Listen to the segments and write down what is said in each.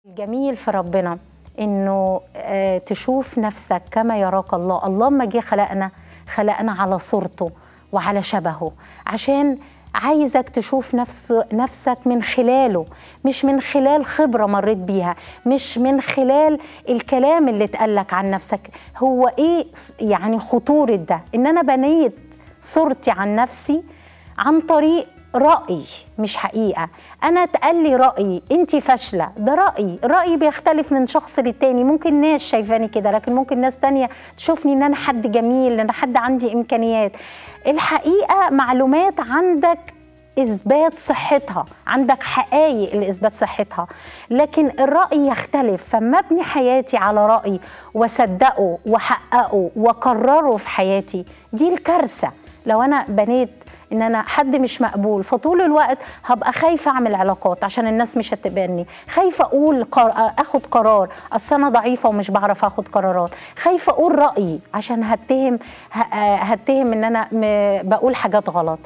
الجميل في ربنا انه آه، تشوف نفسك كما يراك الله الله ما جه خلقنا خلقنا على صورته وعلى شبهه عشان عايزك تشوف نفس نفسك من خلاله مش من خلال خبرة مريت بيها مش من خلال الكلام اللي اتقالك عن نفسك هو ايه يعني خطورة ده ان انا بنيت صورتي عن نفسي عن طريق رأي مش حقيقة أنا اتقال لي رأيي أنت فاشلة ده رأيي الرأي بيختلف من شخص للتاني ممكن ناس شايفاني كده لكن ممكن ناس تانية تشوفني إن أنا حد جميل إن أنا حد عندي إمكانيات الحقيقة معلومات عندك إثبات صحتها عندك حقائق لإثبات صحتها لكن الرأي يختلف فما أبني حياتي على رأي وصدقه وحققه وكرره في حياتي دي الكارثة لو أنا بنيت ان انا حد مش مقبول فطول الوقت هبقى خايفه اعمل علاقات عشان الناس مش هتقبلني خايفه اقول قر... اخد قرار اصل انا ضعيفه ومش بعرف اخد قرارات خايفه اقول رايي عشان هتهم ه... هتهم ان انا م... بقول حاجات غلط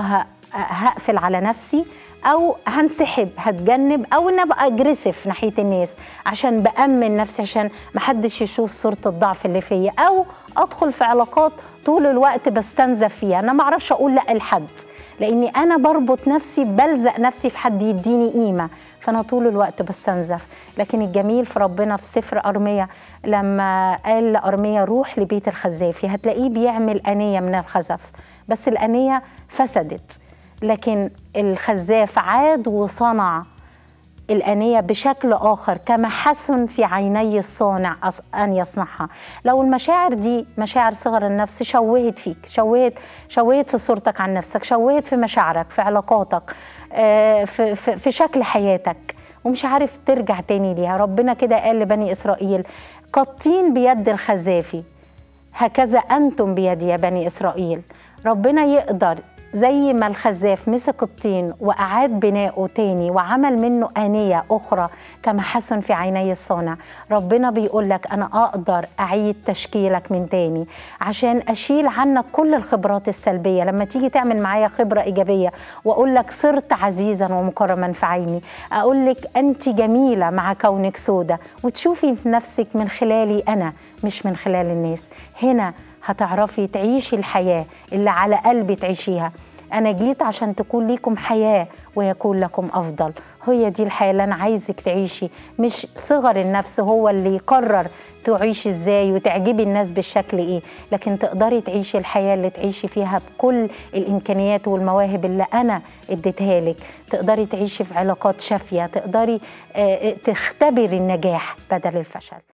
فهقفل على نفسي او هنسحب هتجنب او ان ابقى اجريسيف ناحيه الناس عشان بامن نفسي عشان محدش يشوف صوره الضعف اللي فيا او ادخل في علاقات طول الوقت بستنزف فيها انا ما اعرفش اقول لا لحد لاني انا بربط نفسي بلزق نفسي في حد يديني قيمه فانا طول الوقت بستنزف لكن الجميل في ربنا في سفر ارميا لما قال لارميا روح لبيت الخزافي هتلاقيه بيعمل انيه من الخزف بس الانيه فسدت لكن الخزاف عاد وصنع الآنية بشكل آخر كما حسن في عيني الصانع أن يصنعها لو المشاعر دي مشاعر صغر النفس شوهت فيك شوهت شوهت في صورتك عن نفسك شوهت في مشاعرك في علاقاتك في, في, في شكل حياتك ومش عارف ترجع تاني ليها ربنا كده قال لبني إسرائيل قطين بيد الخزافي هكذا أنتم بيدي يا بني إسرائيل ربنا يقدر زي ما الخزاف مسك الطين وأعاد بناؤه تاني وعمل منه آنية أخرى كما حسن في عيني الصانع ربنا بيقول لك أنا أقدر أعيد تشكيلك من تاني عشان أشيل عنك كل الخبرات السلبية لما تيجي تعمل معايا خبرة إيجابية وأقول لك صرت عزيزا ومكرما في عيني أقول لك أنت جميلة مع كونك سودة وتشوفي نفسك من خلالي أنا مش من خلال الناس هنا هتعرفي تعيشي الحياة اللي على قلبي تعيشيها أنا جيت عشان تكون ليكم حياة ويكون لكم أفضل هي دي الحياة اللي أنا عايزك تعيشي مش صغر النفس هو اللي يقرر تعيشي ازاي وتعجبي الناس بالشكل ايه لكن تقدري تعيشي الحياة اللي تعيشي فيها بكل الإمكانيات والمواهب اللي أنا اديتها لك تقدري تعيشي في علاقات شافية تقدري تختبري النجاح بدل الفشل